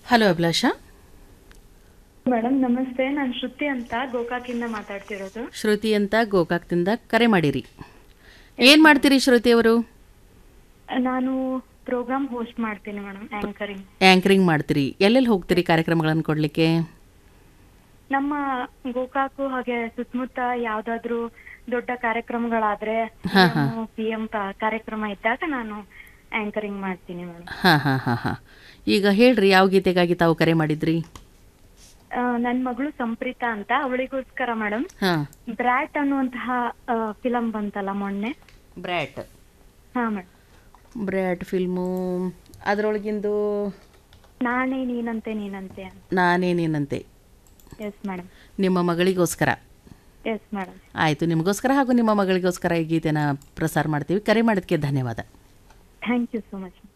hello Abhilasha madam ನಮಸ್ತೆ ನಾನು ಶ್ರುತಿ ಅಂತ ಗೋಕಾಕಿಂದ ಮಾತಾಡ್ತಿರೋದು ಶ್ರುತಿ ಅಂತ ಗೋಕಾಕ್ದಿಂದ ಕರೆ ಮಾಡಿರಿ ಏನು ಮಾಡ್ತೀರಿ ಶ್ರುತಿ ಅವರು ನಾನು ಪ್ರೋಗ್ರಾಮ್ ಹೋಸ್ಟ್ ಮಾಡ್ತೀನಿ ಮೇಡಮ್ ಆಂಕರಿಂಗ್ ಆ್ಯಂಕರಿಂಗ್ ಮಾಡ್ತೀರಿ ಎಲ್ಲೆಲ್ಲಿ ಹೋಗ್ತೀರಿ ಕಾರ್ಯಕ್ರಮಗಳನ್ನು ಕೊಡಲಿಕ್ಕೆ ನಮ್ಮ ಗೋಕಾಕು ಹಾಗೆ ಸುತ್ತಮುತ್ತ ಯಾವ್ದಾದ್ರು ದೊಡ್ಡ ಕಾರ್ಯಕ್ರಮಗಳಾದ್ರೆ ಪಿ ಎಂ ಕಾರ್ಯಕ್ರಮ ಇದ್ದಾಗ ನಾನು ಆಂಕರಿಂಗ್ ಮಾಡ್ತೀನಿ ಮೇಡಮ್ ಹಾಂ ಹಾಂ ಹಾಂ ಹಾಂ ಈಗ ಹೇಳ್ರಿ ಯಾವ ಗೀತೆಗಾಗಿ ತಾವು ಕರೆ ಮಾಡಿದ್ರಿ ನನ್ನ ಮಗಳು ಸಂಪ್ರೀತಾ ಅಂತ ಅವಳಿಗೋಸ್ಕರ ಮೇಡಮ್ ಹಾಂ ಬ್ರ್ಯಾಟ್ ಅನ್ನುವಂತಹ ಫಿಲಂ ಬಂತಲ್ಲ ಮೊನ್ನೆ ಬ್ರ್ಯಾಟ್ ಹಾ ಮೇಡಮ್ ಬ್ರ್ಯಾಟ್ ಫಿಲ್ಮು ಅದರೊಳಗಿಂದು ನಾನೇ ನೀನಂತೆ ನೀನಂತೆ ನಾನೇ ನೀನಂತೆ ಎಸ್ ಮೇಡಮ್ ನಿಮ್ಮ ಮಗಳಿಗೋಸ್ಕರ ಎಸ್ ಮೇಡಮ್ ಆಯಿತು ನಿಮಗೋಸ್ಕರ ಹಾಗೂ ನಿಮ್ಮ ಮಗಳಿಗೋಸ್ಕರ ಈ ಗೀತೆನ ಪ್ರಸಾರ ಮಾಡ್ತೀವಿ ಕರೆ ಮಾಡೋದಕ್ಕೆ ಧನ್ಯವಾದ ಥ್ಯಾಂಕ್ ಯು ಸೋ ಮಚ್